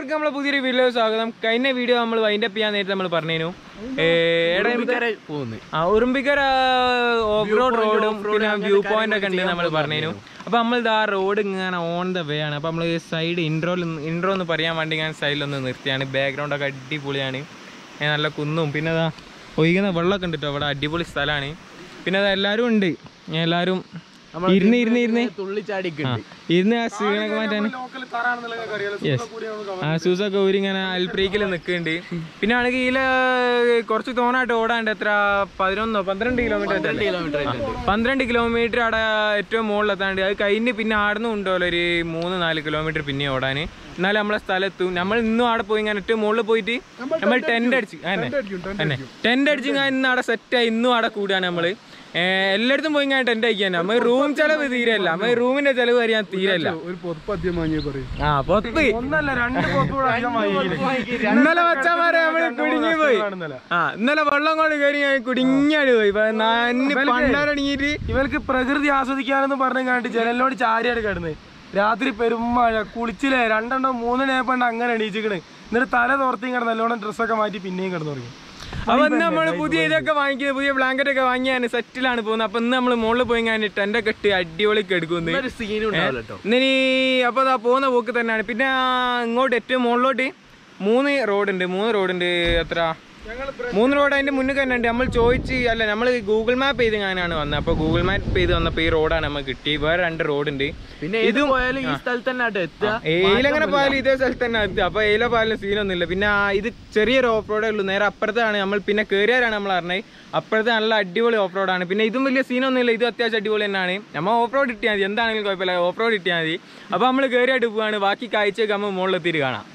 എല്ലാവർക്കും നമ്മളെ പുതിയൊരു വീഡിയോ സ്വാഗതം കഴിഞ്ഞ വീഡിയോ നമ്മൾ വൈൻഡപ്പ് ചെയ്യാൻ നേരത്തെ നമ്മൾ പറഞ്ഞു പോകുന്നു ആ ഉറുമ്പിക്കര ഓഫ് റോഡ് റോഡും പിന്നെ വ്യൂ പോയിന്റ് ഒക്കെ ഉണ്ട് നമ്മൾ പറഞ്ഞു അപ്പൊ നമ്മൾ ഇതാ റോഡ് ഇങ്ങനെ ഓൺ ദ വേ ആണ് അപ്പൊ നമ്മൾ സൈഡ് ഇൻട്രോ ഇൻട്രോ എന്ന് പറയാൻ വേണ്ടി ഞാൻ സൈഡിലൊന്ന് നിർത്തിയാണ് ബാക്ക്ഗ്രൗണ്ട് ഒക്കെ അടിപൊളിയാണ് ഏ, നല്ല കുന്നും പിന്നെ അതാ ഒഴുകുന്ന വെള്ളമൊക്കെ ഉണ്ട് കേട്ടോ അവിടെ അടിപൊളി സ്ഥലമാണ് പിന്നെ അതാ എല്ലാവരും ഉണ്ട് ഏ, എല്ലാവരും ഇരുന്ന് ഇരുന്ന് ഇരുന്ന് തുള്ളിച്ചാടിക്കുണ്ട് ഇരുന്ന് ആ ക്ഷീണൊക്കെ മാറ്റാൻ യെസ് ആ ഷൂസൊക്കെ ഊരി ഇങ്ങനെ അൽപ്രീക്കിൽ നിൽക്കുന്നുണ്ട് പിന്നെ ആണെങ്കിൽ ഇതില് കുറച്ച് തോനായിട്ട് ഓടാണ്ട് എത്ര പതിനൊന്നോ പന്ത്രണ്ട് കിലോമീറ്റർ കിലോമീറ്റർ പന്ത്രണ്ട് കിലോമീറ്റർ അവിടെ ഏറ്റവും മുകളിലെത്താണ്ട് അത് കഴിഞ്ഞ് പിന്നെ ആടുന്നും ഉണ്ടല്ലോ ഒരു മൂന്ന് നാല് കിലോമീറ്റർ പിന്നെ ഓടാൻ എന്നാലും നമ്മളെ സ്ഥലത്തും നമ്മൾ ഇന്നും അവിടെ പോയി ഇങ്ങനെ ഏറ്റവും മുകളിൽ പോയിട്ട് നമ്മൾ ടെന്റ് അടിച്ച് തന്നെ തന്നെ ടെന്റ് അടിച്ച് ഞാൻ ഇന്ന് അവിടെ സെറ്റായി ഇന്നും അവിടെ കൂടുകയാണ് നമ്മള് ഏഹ് എല്ലായിടത്തും പോയി ഞാൻ ടെന്റ് അടിക്കാൻ നമ്മൾ റൂം ചെലവ് തീരല്ല നമ്മൾ റൂമിന്റെ ചെലവ് അറിയാൻ തീരല്ല ഒരു പൊതുപ്പ് അധികം വാങ്ങിയ പറയും ആ പൊത്ത് ഒന്നല്ല രണ്ട് പൊതുപ്പ് അധികം ഇന്നലെ വച്ചാമാരെ നമ്മള് കുടുങ്ങി പോയി ആ ഇന്നലെ വെള്ളം കൊണ്ട് കയറി ഞാൻ കുടുങ്ങിയാണ് പോയി ഇപ്പൊ നന്നെ പണ്ടാരടങ്ങിയിട്ട് ഇവർക്ക് പ്രകൃതി ആസ്വദിക്കാനെന്ന് പറഞ്ഞു കണ്ടിട്ട് ജനലിനോട് ചാരിയാണ് കിടന്ന് രാത്രി പെരുമഴ കുളിച്ചില്ലേ രണ്ടെണ്ണോ മൂന്നെണ്ണേപ്പണ്ട് അങ്ങനെ എണീച്ചിക്കണ് എന്നിട്ട് തല തോർത്തിയും കിടന്ന് നല്ലോണം ഡ്രസ്സൊക്കെ മാറ്റി പിന്നെയും കിടന്നു തുടങ്ങി അപ്പൊ ഇന്ന് നമ്മള് പുതിയ ഇതൊക്കെ വാങ്ങിക്കുന്നത് പുതിയ ബ്ലാങ്കറ്റ് ഒക്കെ വാങ്ങിയാണ് സെറ്റിലാണ് പോകുന്നത് അപ്പൊ ഇന്ന് നമ്മള് മുകളിൽ പോയി ഞാൻ ടെന്റ് ഒക്കെ ഇട്ട് അടിപൊളി എടുക്കുന്നു ഒരു സീനും ഉണ്ടാവില്ല കേട്ടോ ഇന്നിനി അപ്പൊ ദാ പോകുന്ന പോക്ക് തന്നെയാണ് പിന്നെ ആ ഇങ്ങോട്ട് ഏറ്റവും മുകളിലോട്ട് മൂന്ന് റോഡുണ്ട് മൂന്ന് റോഡുണ്ട് എത്ര മൂന്ന് റോഡ് അതിന്റെ മുന്നിൽ തന്നെ ഉണ്ട് നമ്മൾ ചോദിച്ച് അല്ല നമ്മൾ ഗൂഗിൾ മാപ്പ് ചെയ്ത് ഞാനാണ് വന്നത് അപ്പൊ ഗൂഗിൾ മാപ്പ് ചെയ്ത് വന്നപ്പോ ഈ റോഡാണ് നമുക്ക് കിട്ടി വേറെ രണ്ട് റോഡുണ്ട് പിന്നെ ഇത് പോയാലും ഈ സ്ഥലത്ത് തന്നെ ആട്ടോ എത്തുക ഏലങ്ങനെ പാലും ഇതേ സ്ഥലത്ത് തന്നെ എത്തുക അപ്പൊ ഏല പാലിന് സീനൊന്നുമില്ല പിന്നെ ആ ഇത് ചെറിയൊരു ഓഫ് റോഡേ ഉള്ളൂ നേരെ അപ്പുറത്താണ് നമ്മൾ പിന്നെ കയറിയാലാണ് നമ്മൾ അറിഞ്ഞത് അപ്പുറത്തെ നല്ല അടിപൊളി ഓഫ് റോഡാണ് പിന്നെ ഇതും വലിയ സീനൊന്നുമില്ല ഇത് അത്യാവശ്യം അടിപൊളി തന്നെയാണ് നമ്മൾ ഓഫ് റോഡ് ഇട്ടിയാൽ മതി എന്താണെങ്കിലും കുഴപ്പമില്ല ഓഫ് റോഡ് ഇട്ടിയാൽ മതി അപ്പൊ നമ്മൾ കയറിയായിട്ട് പോവാണ് ബാക്കി കാഴ്ചയൊക്കെ നമ്മൾ മുകളിലെത്തിയിട്ട് കാണാം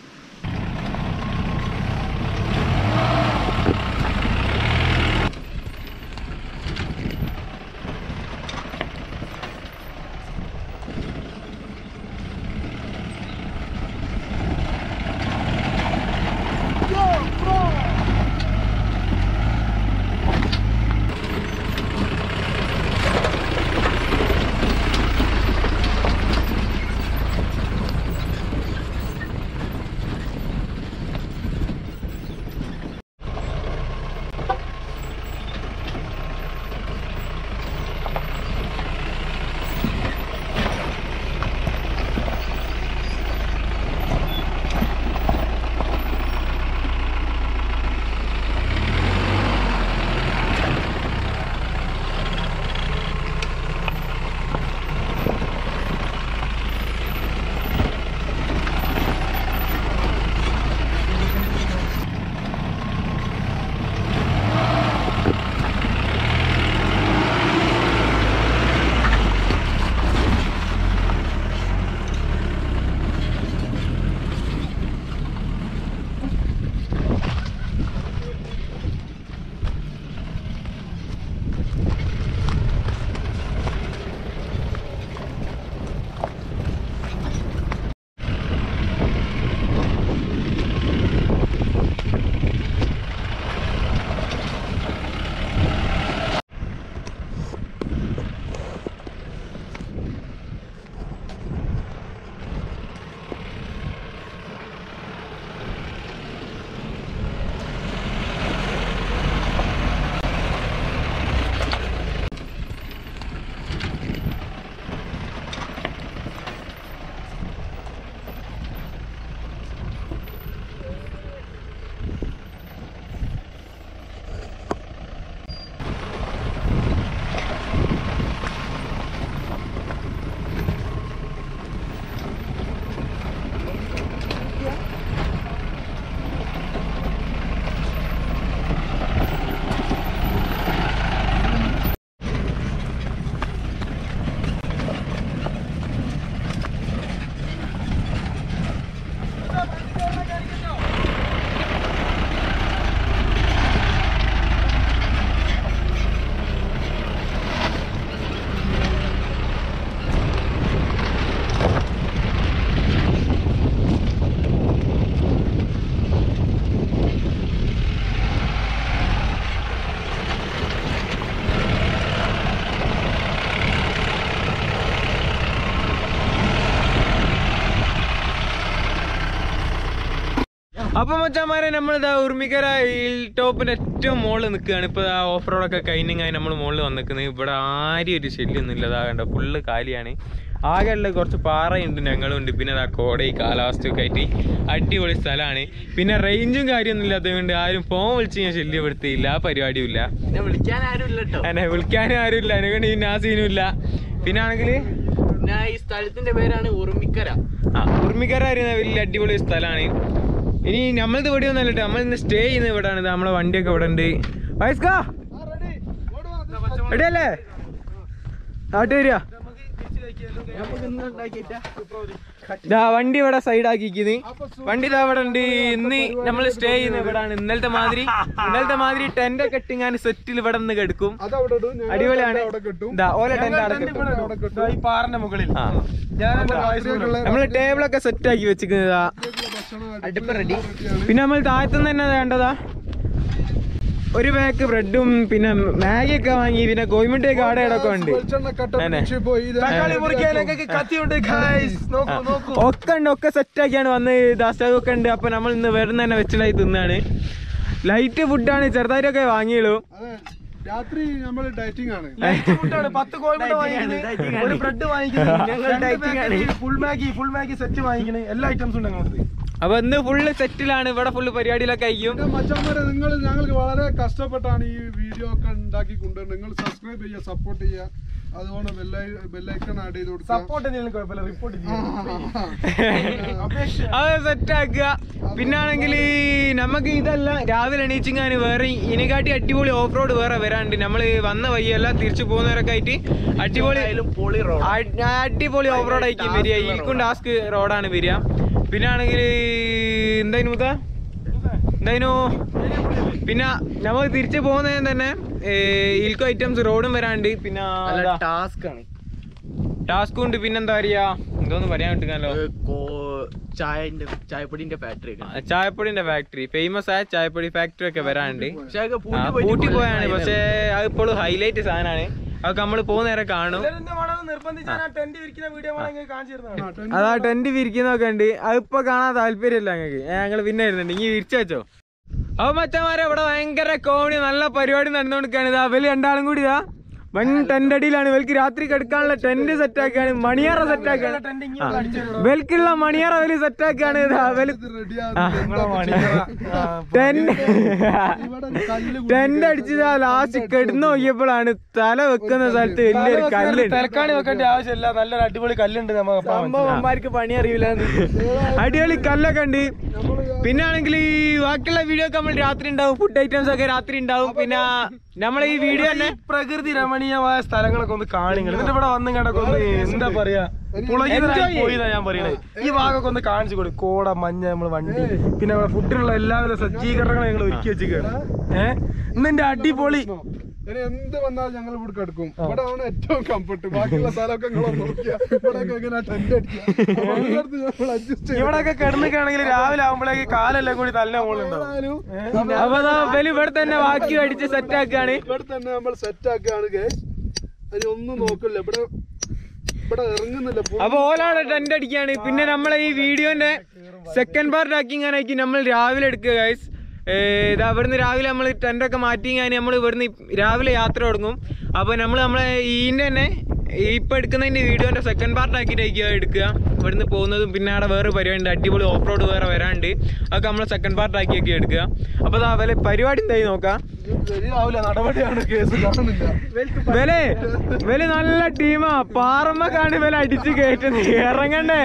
അപ്പൊ മച്ചാമാരെ നമ്മളിതാ ഉർമിക്കര ഹിൽ ടോപ്പിന്റെ ഏറ്റവും മുകളിൽ നിൽക്കുകയാണ് ഇപ്പൊ ഓഫ് റോഡൊക്കെ കഴിഞ്ഞാൽ നമ്മൾ മുകളിൽ വന്നിക്കുന്നത് ഇവിടെ ആരും ഒരു ശല്യമൊന്നും ഇല്ല ഇതാ കണ്ട ഫുള്ള് കാലിയാണ് ആകെ ഉള്ള കുറച്ച് പാറയുണ്ട് ഞങ്ങളുണ്ട് പിന്നെ ഇതാ കോടയും കാലാവസ്ഥയൊക്കെ ആയിട്ട് അടിപൊളി സ്ഥലമാണ് പിന്നെ റേഞ്ചും കാര്യമൊന്നും ഇല്ലാത്തതുകൊണ്ട് ആരും ഫോൺ വിളിച്ച് ഞാൻ ശല്യപ്പെടുത്തിയില്ല ആ പരിപാടിയും ഇല്ല പിന്നെ വിളിക്കാൻ ആരും ഇല്ല കേട്ടോ എന്നെ വിളിക്കാനും ആരുമില്ല എന്നെ പിന്നെ ആ സീനും ഇല്ല പിന്നെ ആണെങ്കിൽ പിന്നെ ഈ സ്ഥലത്തിന്റെ പേരാണ് ഉറുമിക്കര ആ ഉർമിക്കര അറിയുന്ന വലിയ അടിപൊളി സ്ഥലമാണ് ഇനി നമ്മളത് ഇവിടെ ഒന്നും അല്ലട്ടോ നമ്മൾ ഇന്ന് സ്റ്റേ ചെയ്യുന്ന ഇവിടെയാണ് നമ്മളെ വണ്ടിയൊക്കെ ഇവിടെ ഉണ്ട് വയസ്കാ റെഡി അല്ലേ നാട്ട് വരിക ദാ വണ്ടി ഇവിടെ സൈഡ് ആക്കിക്കുന്നത് വണ്ടി ഇതാ ഇവിടെ ഉണ്ട് ഇന്ന് നമ്മൾ സ്റ്റേ ചെയ്യുന്ന ഇവിടാണ് ഇന്നലത്തെ മാതിരി ഇന്നലത്തെ മാതിരി ടെന്റ് ഒക്കെ ഇട്ടിങ്ങാൻ സെറ്റിൽ ഇവിടെ നിന്ന് കിടക്കും അടിപൊളിയാണ് ദാ ഓല ടെന്റ് അവിടെ കിട്ടും ഈ പാറിന്റെ മുകളിൽ ആ ഞാൻ എന്റെ വയസ്സ് നമ്മള് ടേബിളൊക്കെ സെറ്റ് ആക്കി വെച്ചിരിക്കുന്നതാ അടുപ്പ് റെഡി പിന്നെ നമ്മൾ താഴത്തുനിന്ന് തന്നെ വേണ്ടതാ ഒരു പാക്ക് ബ്രെഡും പിന്നെ മാഗി ഒക്കെ വാങ്ങി പിന്നെ കോയിമുട്ടയൊക്കെ ആടെ ഇടൊക്കെ ഉണ്ട് തന്നെ. തക്കാളി മുറിക്കാനൊക്കെ കത്തിയുണ്ട് guys. നോക്കൂ നോക്കൂ ഒക്കെ ഉണ്ട് ഒക്കെ സെറ്റ് ആക്കിയാണ് വന്ന് ദാസ്റ്റാഗ് ഒക്കെ ഉണ്ട് അപ്പൊ നമ്മൾ ഇന്ന് വരുന്ന തന്നെ വെച്ചിലായി തിന്നാണ് ലൈറ്റ് ഫുഡാണ് ചെറുതായിട്ടൊക്കെ വാങ്ങിയുള്ളൂ രാത്രി നമ്മൾ ഡയറ്റിംഗ് ആണ് ലൈറ്റ് ഫുഡാണ് പത്ത് കോഴിമുട്ട വാങ്ങിക്കുന്നത് ഒരു ബ്രെഡ് വാങ്ങിക്കുന്നത് full Maggi full Maggi set വാങ്ങിക്കുന്നത് എല്ലാ ഐറ്റംസും ഉണ്ട് ഞങ്ങൾക്ക് അപ്പൊ ഇന്ന് ഫുള്ള് സെറ്റിലാണ് ഇവിടെ ഫുള്ള് പരിപാടിയിലൊക്കെ ആയിരിക്കും പിന്നെ മച്ചന്മാരെ നിങ്ങൾ ഞങ്ങൾക്ക് വളരെ കഷ്ടപ്പെട്ടാണ് ഈ വീഡിയോ ഒക്കെ ഉണ്ടാക്കി കൊണ്ടുവരുന്നത് നിങ്ങൾ സബ്സ്ക്രൈബ് ചെയ്യുക സപ്പോർട്ട് ചെയ്യുക അതുകൊണ്ട് ബെല്ലൈക്കൺ ആഡ് ചെയ്ത് കൊടുക്കുക സപ്പോർട്ട് എന്തെങ്കിലും കുഴപ്പമില്ല റിപ്പോർട്ട് അത് സെറ്റ് ആക്കുക പിന്നാണെങ്കിൽ നമുക്ക് ഇതല്ല രാവിലെ എണീച്ചിങ്ങാന് വേറെ ഇതിനെക്കാട്ടി അടിപൊളി ഓഫ് റോഡ് വേറെ വരാണ്ട് നമ്മൾ വന്ന വഴിയല്ല തിരിച്ചു പോകുന്നവരൊക്കെ ആയിട്ട് അടിപൊളി പൊളി റോഡ് അടി- അടിപൊളി ഓഫ് റോഡ് ആയിരിക്കും വരിക ഈക്കും ടാസ്ക് റോഡാണ് വരിക പിന്നെ ആണെങ്കിൽ എന്തായിരുന്നു മുത്ത എന്തായിരുന്നു പിന്നെ നമ്മൾ തിരിച്ചു പോകുന്നതിന് തന്നെ ഇൽക്കോ ഐറ്റംസ് റോഡും വരാണ്ട് പിന്നെ നല്ല ടാസ്ക് ആണ് ടാസ്കും ഉണ്ട് പിന്നെന്താ പറയാ എന്തോന്ന് പറയാൻ പറ്റുന്നല്ലോ ഏ, കോ- ചായന്റെ ചായപ്പൊടിന്റെ ഫാക്ടറി ഒക്കെ ചായപ്പൊടിന്റെ ഫാക്ടറി ഫേമസ് ആയ ചായപ്പൊടി ഫാക്ടറി ഒക്കെ വരാണ്ട് പക്ഷെ അതൊക്കെ ആ, പൂട്ടി പോയിട്ട് പൂട്ടി കുറേ പോയാണ് ആയി പക്ഷേ അത് ഇപ്പോഴും ഹൈലൈറ്റ് സാധനമാണ് അതൊക്കെ നമ്മൾ പോകുന്ന നേരം കാണും നിർബന്ധിച്ചാൽ ആ ടെന്റ് വിരിക്കുന്ന വീഡിയോ വേണമെങ്കിൽ കാണിച്ചു തരുന്നതാണ് അതാ ടെന്റ് വിരിക്കുന്നൊക്കെ ഉണ്ട് അതിപ്പോ കാണാൻ താല്പര്യമില്ല ഞങ്ങൾക്ക് ഞങ്ങൾ പിന്നെ വരുന്നുണ്ട് ഇനി വിരിച്ചു വെച്ചോ അപ്പൊ മച്ചന്മാരെ ഇവിടെ ഭയങ്കര കോമഡി നല്ല പരിപാടി നടന്നുകൊണ്ടിരിക്കുകയാണ് ഇതാ അവല് രണ്ടാളും കൂടി ഇതാ വൻ ടെന്റ് അടിയിലാണ് ഇവർക്ക് രാത്രി കിടക്കാനുള്ള ടെന്റ് സെറ്റ് ആക്കിയാണ് മണിയറ സെറ്റ് ആക്കിയാണ് ടെന്റ് ഇങ്ങനെ അടിച്ചു ഇവൽക്കുള്ള മണിയറ അവല് സെറ്റ് ആക്കിയാണ് ഇതാ അവല് ടെന്റ് ടെന്റ് അടിച്ചതാ ലാസ്റ്റ് കിടന്നു നോക്കിയപ്പോഴാണ് തല വെക്കുന്ന സ്ഥലത്ത് വലിയൊരു കല്ലുണ്ട് തലക്കാണി വെക്കേണ്ട ആവശ്യമില്ല നല്ലൊരു അടിപൊളി കല്ലുണ്ട് നമുക്ക് അമ്മമാർക്ക് പണി അറിയില്ല അടിപൊളി കല്ലൊക്കെ ഉണ്ട് പിന്നെ ആണെങ്കിൽ ഈ ബാക്കിയുള്ള വീഡിയോ ഒക്കെ നമ്മൾ രാത്രി ഉണ്ടാവും ഫുഡ് ഐറ്റംസ് ഒക്കെ രാത്രി ഉണ്ടാവും പിന്നെ നമ്മളെ ഈ വീഡിയോ തന്നെ പ്രകൃതി രമണീയമായ സ്ഥലങ്ങളൊക്കെ ഒന്ന് കാണിങ്ങൾ എന്നിട്ട് ഇവിടെ വന്നും കണ്ടൊക്കെ ഒന്ന് എന്താ പറയാ പുളകിതരായി പോയിന്നാ ഞാൻ പറയണേ ഈ ഭാഗമൊക്കെ ഒന്ന് കാണിച്ചു കൊടുക്കും കോട മഞ്ഞ നമ്മള് വണ്ടി പിന്നെ ഇവിടെ ഫുഡിനുള്ള എല്ലാവിധ സജ്ജീകരണങ്ങളും ഞങ്ങൾ ഒരുക്കി വെച്ചിരിക്കുകയാണ് ഏഹ് ഇന്നെന്റെ അടിപൊളി ഇനി എന്ത് വന്നാലും ഞങ്ങൾ ഇവിടെ കിടക്കും ഇവിടെ ആണ് ഏറ്റവും കംഫർട്ട് ബാക്കിയുള്ള സ്ഥലമൊക്കെ നിങ്ങൾ നോക്കിയാ ഇവിടെ എങ്ങനെ ടെന്റ് അടിക്കുക അഡ്ജസ്റ്റ് ഇവിടെയൊക്കെ കിടന്നിക്കാണെങ്കിൽ രാവിലെ ആകുമ്പോഴേക്ക് കാലെല്ലാം കൂടി തല്ല മുകളുണ്ടാവും അപ്പൊ ദാ ഇവല് ഇവിടെ തന്നെ ബാക്കി അടിച്ച് സെറ്റ് ആക്കുകയാണ് ഇവിടെ തന്നെ നമ്മൾ സെറ്റ് ആക്കുകയാണ് guys. ഇനി ഒന്നും നോക്കില്ല ഇവിടെ ഇവിടെ ഇറങ്ങുന്നില്ല full അപ്പൊ ഓലാണ് ടെന്റ് അടിക്കാണ് പിന്നെ നമ്മളെ ഈ വീഡിയോന്റെ സെക്കൻഡ് പാർട്ട് ആക്കിങ്ങാനായിരിക്കും നമ്മൾ രാവിലെ എടുക്കുക ഗൈസ് ഇതാ ഇവിടുന്ന് രാവിലെ നമ്മൾ ടെന്റ് ഒക്കെ മാറ്റി ഞാൻ നമ്മൾ ഇവിടുന്ന് രാവിലെ യാത്ര തുടങ്ങും അപ്പൊ നമ്മൾ നമ്മളെ ഈന്റെ തന്നെ ഇപ്പൊ എടുക്കുന്നതിന്റെ വീഡിയോന്റെ സെക്കൻഡ് പാർട്ട് ആക്കിയിട്ടായിരിക്കും എടുക്കുക ഇവിടുന്ന് പോകുന്നതും പിന്നെ അവിടെ വേറെ പരിപാടി ഉണ്ട് അടിപൊളി ഓഫ് റോഡ് വേറെ വരാണ്ട് അതൊക്കെ നമ്മൾ സെക്കൻഡ് പാർട്ട് ആക്കിയൊക്കെ എടുക്കുക അപ്പൊ അതാ വല്ല പരിപാടി എന്തായി നോക്കാം ശരിയാവില്ല നടപടിയാണ് കേസ് കാണുന്നില്ല വില വില നല്ല ടീമാ പാറമ്മക്കാണ് വില അടിച്ച് കയറ്റുന്നത് ഇറങ്ങണ്ടേ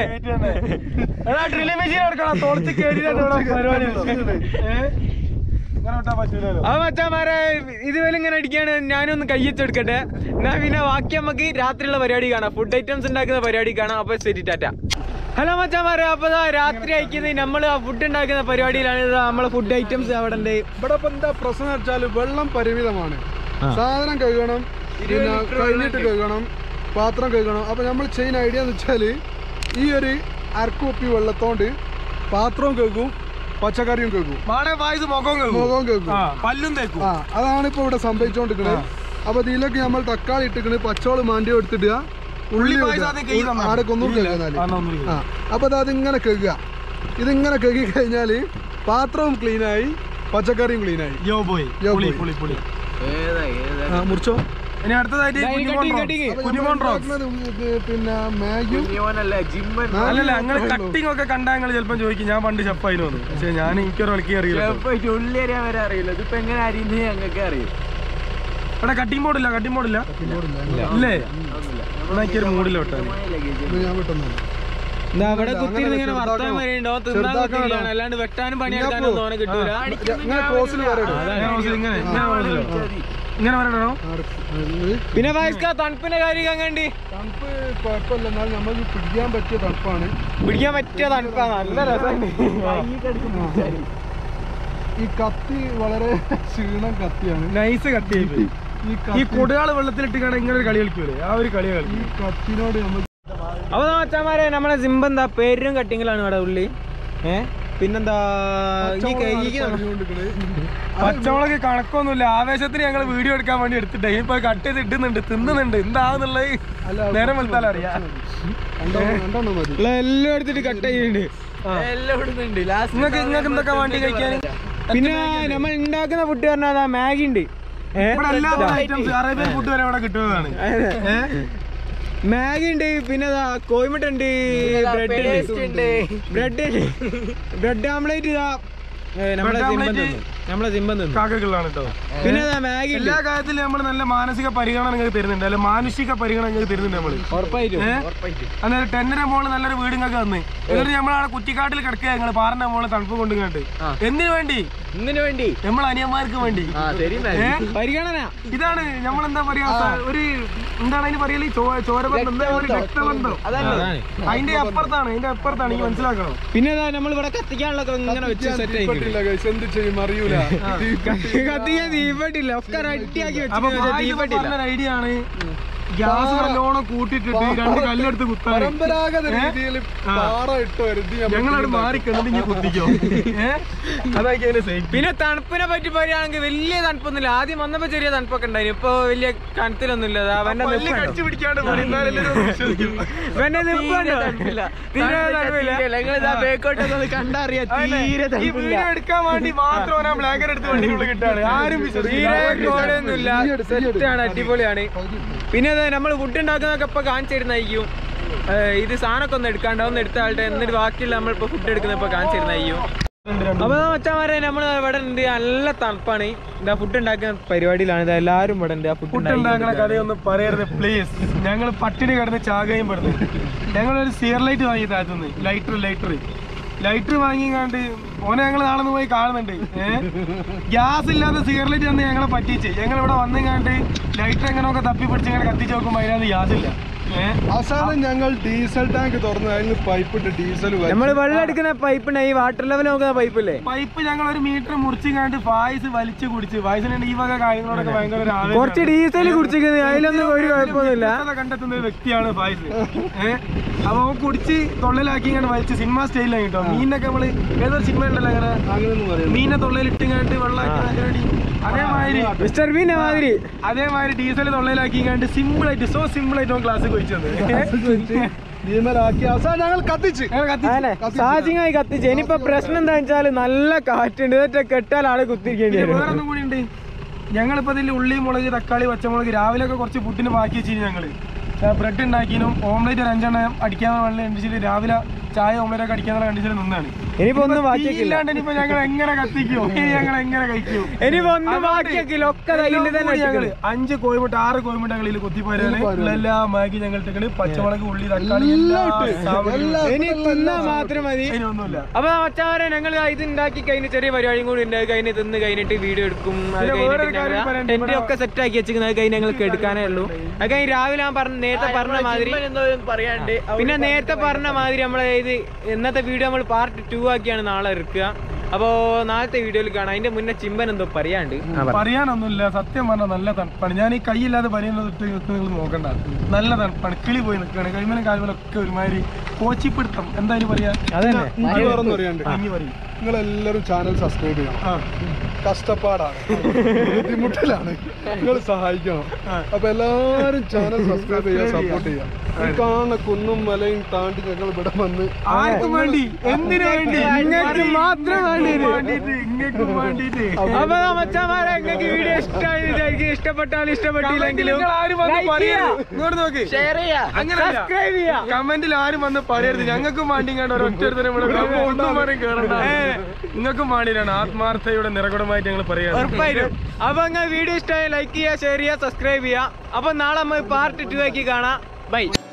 ഡ്രില്ലിംഗ് മെഷീൻ എടുക്കണം തോർത്ത് കേട്ടിട്ട് പരിപാടി ഉണ്ടോ? ഏ? ഇങ്ങനെ വിട്ടാ പറ്റൂലല്ലോ ആ മച്ചാമാരെ ഇതുപോലെ ഇങ്ങനെ അടിക്കാണ് ഞാനൊന്ന് കയ്യച്ചെടുക്കട്ടെ എന്നാ പിന്നെ ബാക്കി നമുക്ക് രാത്രിയുള്ള പരിപാടി കാണാം ഫുഡ് ഐറ്റംസ് ഉണ്ടാക്കുന്ന പരിപാടി കാണാം അപ്പൊ ശരി ടാറ്റ ഹലോ മച്ചാമാരെ അപ്പൊ ദാ രാത്രി അയക്കുന്നത് നമ്മൾ ആ ഫുഡ് ഉണ്ടാക്കുന്ന പരിപാടിയിലാണ് ഇതാ നമ്മളെ ഫുഡ് ഐറ്റംസ് അവിടെ ഉണ്ട് ഇവിടെ ഇപ്പൊ എന്താ പ്രശ്നം വെച്ചാല് വെള്ളം പരിമിതമാണ് സാധനം കഴുകണം പിന്നെ കഴിഞ്ഞിട്ട് കഴുകണം പാത്രം കഴുകണം അപ്പൊ നമ്മൾ ചെയ്യുന്ന ഐഡിയ എന്ന് വെച്ചാല് ഈ ഒരു അരക്കുപ്പി വെള്ളത്തോണ്ട് പാത്രവും കഴുകും പച്ചക്കറിയും കഴുകും മാടെ വായിസ് മുഖം കേൾക്കും മുഖവും കഴുകും ആ പല്ലും തേക്കും ആ അതാണ് ഇപ്പൊ ഇവിടെ സംഭവിച്ചുകൊണ്ടിരിക്കുന്നത് അപ്പൊ ഇതിലൊക്കെ നമ്മൾ തക്കാളി ഇട്ടിക്കണ് പച്ചോള് മാണ്ടി എടുത്തിടുക ഉള്ളി പായസം ആദ്യം കഴുകി തന്നാ ആടെ കൊന്നു ആ, എന്നാ ഒന്നുകൂടി ആ അപ്പൊ അത് അതിങ്ങനെ കഴുകുക ഇതിങ്ങനെ കഴുകി കഴിഞ്ഞാല് പാത്രവും ക്ലീനായി പച്ചക്കറിയും ക്ലീനായി യോ ബോയ് യോ പുളി boy. പുളി പുളി ഏതാ ഏതാ ആ മുറിച്ചോ ഇനി അടുത്തതായിട്ട് കുഞ്ഞുമോൻ റോക്സ്. കുഞ്ഞുമോൻ റോക്സ് പിന്നെ മാഗിയും കുഞ്ഞിമോനല്ല ജിമ്മൻ അല്ലല്ല ഞങ്ങൾ കട്ടിങ് ഒക്കെ കണ്ടാ ഞങ്ങൾ ചിലപ്പോൾ ചോദിക്കും ഞാൻ പണ്ട് ഷെഫായിരുന്നു വന്നു പക്ഷെ ഞാൻ എനിക്കൊരു ഇളക്കി അറിയില്ല പോയിട്ട് ഉള്ളി അറിയാൻ വരെ അറിയില്ല ഇതിപ്പോ എങ്ങനെ അരിയുന്നത് ഞങ്ങൾക്ക് അറിയും ഇവിടെ കട്ടിങ് ബോർഡില്ല കട്ടിങ് ബോർഡില്ല ഇല്ലേ എന്നാ എനിക്കൊരു മൂടില്ല വിട്ടോ ഇത് ഞാൻ വിട്ടുന്നു അവിടെ കുത്തിയിരുന്ന് ഇങ്ങനെ വർത്താനം പറയുന്നുണ്ടോ തിന്നാൻ കുത്തിയില്ലാണ് അല്ലാണ്ട് വെട്ടാനും പണിയെടുക്കാനും തോനെ കിട്ടൂല ഇങ്ങനെ ക്രോസിൽ വരട്ടെ ഇങ്ങനെ റോസിൽ ഇങ്ങനെ ഇങ്ങനെ റോസിലോ? ഇങ്ങനെ വരണോ പിന്നെ വയസ്ക തണുപ്പിന്റെ കാര്യം കണ്ടി തണുപ്പ് കുഴപ്പമില്ല എന്നാൽ നമുക്ക് പിടിക്കാൻ പറ്റിയ തണുപ്പാണ് പിടിക്കാൻ പറ്റിയ തണുപ്പാ നല്ല രസമുണ്ട് ഈ കത്തി വളരെ ക്ഷീണം കത്തിയാണ് നൈസ് കട്ട് ചെയ്ത് ഈ ഈ കത്തി കൊടുകാള് വെള്ളത്തിലിട്ട് കാണാൻ ഇങ്ങനെ ഒരു കളി കളിക്കൂലേ ആ ഒരു കളി കളി ഈ കത്തിനോട് നമ്മൾ അപ്പൊ മച്ചാമാരെ നമ്മളെ സിംബെന്താ പേരും കട്ടിങ്ങിലാണ് ഇവിടെ ഉള്ളി ഏ പിന്നെന്താ ഈ കൈക്ക് പച്ചമുളക് കണക്കൊന്നുമില്ല ആവേശത്തിന് ഞങ്ങൾ വീഡിയോ എടുക്കാൻ വേണ്ടി എടുത്തിട്ടേ ഇപ്പൊ കട്ട് ചെയ്ത് ഇടുന്നുണ്ട് തിന്നുന്നുണ്ട് എന്താന്നുള്ളത് നേരം വെളുത്താൽ അറിയാം രണ്ടെണ്ണം മതി എല്ലാം എടുത്തിട്ട് കട്ട് ചെയ്യുന്നുണ്ട് എല്ലാം ഇടുന്നുണ്ട് ലാസ്റ്റ് നിങ്ങൾക്ക് നിങ്ങൾക്ക് എന്തൊക്കെ വേണ്ടി കഴിക്കാൻ പിന്നെ നമ്മൾ ഉണ്ടാക്കുന്ന ഫുഡ് പറഞ്ഞാൽ അതാ മാഗി ഉണ്ട് ഏ? ഇവിടെ എല്ലാ ഐറ്റംസ് അറേബ്യൻ ഫുഡ് വരെ ഇവിടെ കിട്ടുന്നതാണ് മാഗി ഉണ്ട് പിന്നെ ദാ കോഴിമുട്ട ഉണ്ട് ബ്രെഡ് ഉണ്ട് ബ്രെഡ് ഉണ്ട് ബ്രെഡ് ആംപ്ലേറ്റ് ഇതാ ഏ, നമ്മളെ Bread സിംബൻ omelette തിന്നു നമ്മളെ സിംബൻ തിന്നു കാക്കകളാണ് കേട്ടോ പിന്നെ ദാ മാഗി ഉണ്ട് എല്ലാ കാര്യത്തിലും നമ്മൾ നല്ല മാനസിക പരിഗണന നിങ്ങൾക്ക് തരുന്നുണ്ട് അല്ലെ മാനുഷിക പരിഗണന നിങ്ങൾക്ക് തരുന്നുണ്ട് നമ്മള് ഉറപ്പായിട്ടും അന്നേരം ടെന്നിന്റെ മോള് നല്ലൊരു വീട് നിങ്ങൾക്ക് തന്ന് എന്നിട്ട് നമ്മളവിടെ കുറ്റിക്കാട്ടിൽ കിടക്കുക ഞങ്ങൾ പാറിന്റെ മോള് തണുപ്പ് കൊണ്ടുകണ്ട് എന്തിനു വേണ്ടി ഇന്നിനു വേണ്ടി നമ്മൾ അനിയന്മാർക്ക് വേണ്ടി ആ ശരി ഏ? പരിഗണന ഇതാണ് നമ്മളെന്താ പറയാ സ- ഒരു എന്താണ് അതിന് പറയല് ചോ- ചോരബന്ധം എന്താ ഒരു രക്തബന്ധം അതാണ് അതിന്റെ അപ്പുറത്താണ് അതിന്റെ അപ്പുറത്താണ് ഈ മനസ്സിലാക്കണം പിന്നെ ദാ നമ്മൾ ഇവിടെ കത്തിക്കാനുള്ളതൊക്കെ ഇങ്ങനെ വെച്ച് സെറ്റ് ആയി തീപ്പെട്ടില്ല guys. എന്ത് ചെയ്യും അറിയൂല കത്തിക്കാൻ തീപ്പെട്ടില്ല ഒക്കെ റെഡിയാക്കി അപ്പൊ വെച്ചിട്ട് ഭായി ഇപ്പൊ തീപ്പെട്ടില്ല പറഞ്ഞൊരു ഐഡിയ ആണ് ഗ്യാസ് നല്ലോണം കൂട്ടിട്ടിട്ട് രണ്ട് കല്ലെടുത്ത് കുത്താൻ പരമ്പരാഗത രീതിയിൽ പാറ ഇട്ട് വരുത്തി ഞങ്ങളവിടെ മാറി കിണത് ഇനി കുത്തിക്കോ ഏഹ് അതായിരിക്കും അതിന്റെ സേഫ്റ്റി പിന്നെ തണുപ്പിനെ പറ്റി പറയുകയാണെങ്കിൽ വലിയ തണുപ്പൊന്നുമില്ല ആദ്യം വന്നപ്പോ ചെറിയ തണുപ്പൊക്കെ ഉണ്ടായിരുന്നു ഇപ്പൊ വലിയ കണത്തിലൊന്നും ഇല്ല ദാ അവന്റെ പല്ല് നിപ്പ് കടിച്ചു പിടിക്കാണ്ട് പോയി. എന്നാലല്ലേ ഇത് വിശ്വസിക്കൂ. ഇവന്റെ നിപ്പുണ്ടോ തീരെ തണുപ്പില്ല ഞങ്ങളിതാ ബേക്കോട്ടൊക്കെ ഒന്ന് കണ്ടറിയാം അതന്നെ. തീരെ ഈ തണുപ്പില്ല വീഡിയോ എടുക്കാൻ വേണ്ടി മാത്രം ഞാൻ ബ്ലാങ്കറ്റ് എടുത്ത് വണ്ടിക്കുള്ളിൽ കിട്ടാണ് ആരും തീരെ വിശ്വസിക്കില്ല കോടൊന്നുമില്ല സെറ്റാണ് അടിപൊളിയാണ് പിന്നെ നമ്മൾ ഫുഡ് ഉണ്ടാക്കുന്നതൊക്കെ ഇപ്പൊ കാണിച്ചു തരുന്നതായിരിക്കും ഏഹ് ഇത് സാധനമൊക്കെ ഒന്ന് എടുക്കാണ്ട് ഒന്ന് എടുത്ത ആളുടെ എന്നിട്ട് ബാക്കിയുള്ള നമ്മളിപ്പോ ഫുഡ് എടുക്കുന്ന ഇപ്പൊ കാണിച്ചു തരുന്നതായിരിക്കും അപ്പൊ മച്ചാമാരെ നമ്മൾ ഇവിടെ ഉണ്ട് നല്ല തണുപ്പാണ് ഇതാ ഫുഡ് ഉണ്ടാക്കുന്ന പരിപാടിയിലാണ് ഇത് എല്ലാവരും ഇവിടെ ഉണ്ട് ആ ഫുഡ് പുട്ടുണ്ടാക്കണ കഥയൊന്നും പറയരുത് പ്ലീസ് ഞങ്ങൾ പട്ടിണി കിടന്ന് ചാകയും പെടുന്നു ഞങ്ങളൊരു സിയർ ലൈറ്റ് വാങ്ങി താഴ്ത്തുന്നു ലൈറ്റർ ലൈറ്റർ ലൈറ്റർ വാങ്ങിക്കാണ്ട് ഓനെ ഞങ്ങൾ നാളെ ഒന്ന് പോയി കാണുന്നുണ്ട് ഏഹ് ഗ്യാസ് ഇല്ലാത്ത സിയർ ലൈറ്റ് തന്നെ ഞങ്ങളെ പറ്റിച്ച് ഞങ്ങൾ ഇവിടെ വന്നിങ്ങാണ്ട് ലൈറ്റർ എങ്ങനെയൊക്കെ തപ്പി പിടിച്ച് ഇങ്ങനെ കത്തിച്ച് നോക്കുമ്പോൾ അതിനകത്ത് ഗ്യാസ് ഇല്ല ഏഹ് അവസാനം ഞങ്ങൾ ഡീസൽ ടാങ്ക് തുറന്ന് അതിൽ പൈപ്പ് ഇട്ട് ഡീസൽ നമ്മൾ വെള്ളം എടുക്കുന്ന പൈപ്പ് ഉണ്ട് ഈ വാട്ടർ ലെവൽ നോക്കുന്ന പൈപ്പ് ഇല്ലേ പൈപ്പ് ഞങ്ങൾ ഒരു മീറ്റർ മുറിച്ചിങ്ങാണ്ട് ഫായ്സ് വലിച്ചു കുടിച്ച് ഫായ്സിനുണ്ട് ഈ വക കാര്യങ്ങളോടൊക്കെ ഭയങ്കര ഒരു ആവേശമാണ്. കുറച്ച് ഡീസൽ കുടിച്ചിരിക്കുന്നത് അതിലൊന്നും ഒരു കുഴപ്പമൊന്നുമില്ല വ്യത്യസ്തത കണ്ടെത്തുന്ന ഒരു വ്യക്തിയാണ് ഫായിസ് ഏഹ് അപ്പൊ അവൻ കുടിച്ച് തൊള്ളിലാക്കി ഇങ്ങനെ വലിച്ച് സിനിമ സ്റ്റൈലാണ് കേട്ടോ മീനൊക്കെ നമ്മള് ഏതൊരു സിനിമ ഉണ്ടല്ലോ അങ്ങനെ അങ്ങനെയൊന്നും പറയാം മീനെ തൊള്ളയിലിട്ടിങ്ങാണ്ട് വെള്ളമാക്കി പരിപാടി അതേമാതിരി മിസ്റ്റർ ബീന്റെ മാതിരി അതേമാതിരി ഡീസൽ തൊള്ളയിലാക്കിങ്ങാണ്ട് സിമ്പിൾ ആയിട്ട് സോ സിമ്പിൾ ആയിട്ട് ക്ലാസ് ചോദിച്ചത് ഡീമലാക്കി അവസാനം ഞങ്ങൾ കത്തിച്ച് അങ്ങനെ സാഹചര്യമായി കത്തിച്ച് ഇനിയിപ്പോ പ്രശ്നം എന്താ വെച്ചാല് നല്ല കാറ്റുണ്ട് ഇതൊക്കെ കെട്ടാൽ ആള് കുത്തിരിക്കേണ്ടി വരും വേറെ ഒന്നും കൂടി ഉണ്ട് ഞങ്ങളിപ്പോ ഇതിൽ ഉള്ളി മുളക് തക്കാളി പച്ചമുളക് രാവിലെ ഒക്കെ കുറച്ച് ഫുഡിന് ബാക്കി വെച്ചു ഞങ്ങള് ബ്രെഡ് ഉണ്ടാക്കിനും ഓംലേറ്റ് ഒരു അഞ്ചെണ്ണം അടിക്കാൻ കണ്ടിച്ചിട്ട് രാവിലെ ചായ ഓംലേറ്റ് ഒക്കെ അടിക്കാന്നുള്ള കണ്ടിച്ചിട്ട് നിന്നാണ് ഇനിയിപ്പോ ഒന്നും ബാക്കിയാക്കില്ല ഇല്ലാണ്ട് ഇനിയിപ്പോ ഞങ്ങൾ എങ്ങനെ കത്തിക്കോ ഇനി ഞങ്ങൾ എങ്ങനെ കഴിക്കൂ ഇനിയിപ്പോ ഒന്നും ബാക്കിയാക്കില്ല ഒക്കെ കയ്യിൽ തന്നെ ഞങ്ങള് വെച്ചിട്ടുണ്ട്. അഞ്ച് കോഴിമുട്ട ആറ് കോഴിമുട്ട കളിയിൽ കുത്തിപ്പോരാണ് എല്ലാ മാഗി ഞങ്ങൾ ഇട്ടിട്ട് പച്ചമുളക് ഉള്ളി തക്കാളി എല്ലാ സാമഗ്രികളും. ഇനി തിന്നാ മാത്രം മതി അതിനൊന്നുമില്ല അപ്പൊ മച്ചാരെ ഞങ്ങൾ ഇത് ഉണ്ടാക്കി കഴിഞ്ഞ് ചെറിയ പരിപാടിയും കൂടി ഉണ്ട് അത് കഴിഞ്ഞ് തിന്ന് കഴിഞ്ഞിട്ട് വീഡിയോ എടുക്കും അത് പിന്നെ വേറൊരു കഴിഞ്ഞിട്ട് കാര്യം ഞങ്ങൾ പറയാനുണ്ട്. ടെന്റ് ഒക്കെ സെറ്റ് ആക്കി വെച്ചിരിക്കുന്നത് അത് കഴിഞ്ഞ് ഞങ്ങൾക്ക് എടുക്കാനേ ഉള്ളൂ അത് കഴിഞ്ഞ് രാവിലെ ഞാൻ പറഞ്ഞ നേരത്തെ പറഞ്ഞ മാതിരി എന്തോ പറയാണ്ട് പിന്നെ നേരത്തെ പറഞ്ഞ മാതിരി നമ്മളെ ഇത് ഇന്നത്തെ വീഡിയോ നമ്മൾ പാർട്ട് ടു ആക്കിയാണ് നാളെ ഇറക്കുക അപ്പോ നാളത്തെ വീഡിയോയിൽ കാണാം അതിന്റെ മുന്നേ ചിമ്പൻ എന്തോ പറയാണ്ട് പറയാനൊന്നുമില്ല സത്യം പറഞ്ഞാൽ നല്ല തണുപ്പാണ് ഞാൻ ഈ കൈയില്ലാതെ പറയുന്നത് ഇട്ട് നിങ്ങൾ നോക്കണ്ട നല്ല തണുപ്പാണ് കിളി പോയി നിൽക്കുകയാണ് കൈമലും കാൽമലും ഒക്കെ ഒരുമാതിരി കോച്ചിപ്പിടുത്തം എന്തായാലും പറയാ അതന്നെ എനിക്ക് വേറൊന്നും അറിയണ്ട് ഇനി പറയും നിങ്ങൾ എല്ലാവരും ചാനൽ സബ്സ്ക്രൈബ് ചെയ്യണം ആ കഷ്ടപ്പാടാണ് ബുദ്ധിമുട്ടിലാണ് നിങ്ങൾ സഹായിക്കണം അപ്പൊ എല്ലാവരും ചാനൽ സബ്സ്ക്രൈബ് ചെയ്യാൻ സപ്പോർട്ട് ചെയ്യാം ഈ കാണുന്ന കുന്നും മലയും താണ്ടി ഞങ്ങൾ ഇവിടെ വന്ന് ആർക്കും വേണ്ടി എന്തിനു വേണ്ടി നിങ്ങൾക്ക് മാത്രം വേണ്ടിയിട്ട്. വേണ്ടിയിട്ട് ഇങ്ങക്കും വേണ്ടിയിട്ട് അപ്പൊ മച്ചാമാരെ നിങ്ങൾക്ക് വീഡിയോ ഇഷ്ടമായി വിചാരിക്കും ഇഷ്ടപ്പെട്ടാലും ഇഷ്ടപ്പെട്ടില്ലെങ്കിലും നിങ്ങൾ ആരും വന്ന് like പറയരുത് ചെയ്യാ. ഇങ്ങോട്ട് നോക്ക് ഷെയർ ചെയ്യാ അങ്ങനെയല്ല. സബ്സ്ക്രൈബ് ചെയ്യാ കമന്റിൽ ആരും വന്ന് പറയരുത് ഞങ്ങൾക്കും വേണ്ടി കണ്ട ഒറ്റ ഒന്നും പറയും കേറണ്ട നിങ്ങൾക്കും വേണ്ടിയിട്ടാണ് ആത്മാർത്ഥയുടെ നിറകുടമായിട്ട് ഞങ്ങൾ പറയാറ് ഉറപ്പായിട്ടും അപ്പൊ നിങ്ങൾ വീഡിയോ ഇഷ്ടമായി ലൈക്ക് ചെയ്യുക ഷെയർ ചെയ്യുക സബ്സ്ക്രൈബ് ചെയ്യുക അപ്പൊ നാളെ നമ്മൾ പാർട്ട് ടു ആക്കി കാണാം ബൈ